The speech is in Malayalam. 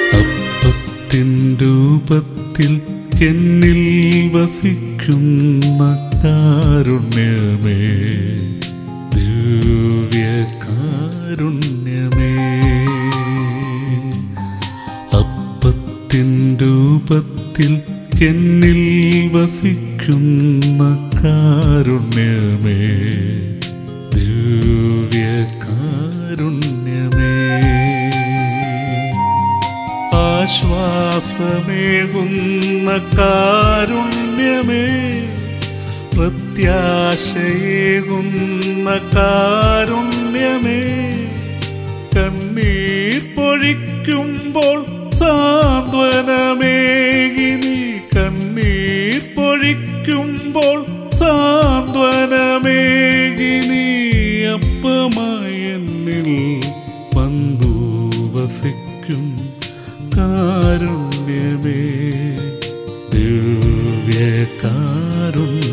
അപ്പത്തിൻ രൂപത്തിൽ എന്നിൽ വസിക്കുന്ന കാരുണ്യമേ ദിവ്യ കാരുണ്യമേ അപ്പത്തിൻ രൂപത്തിൽ എന്നിൽ വസിക്കുന്ന കാരുണ്യമേ ദിവ്യ കാരുണ്യമേ ആശ്വാസമേകുന്ന കാരുണ്യമേ പ്രത്യാശയേകുന്ന കാരുണ്യമേ കണ്ണീർ പൊഴിക്കുമ്പോൾ സാന്ത്വനമേകി നീ കണ്ണീർ പൊഴിക്കുമ്പോൾ സാന്ത്വനമേകി നീ അപ്പമായി എന്നിൽ വന്നു വസിക്കും കാരുണ്യമേ ദിവ്യ കാരുണ്യമേ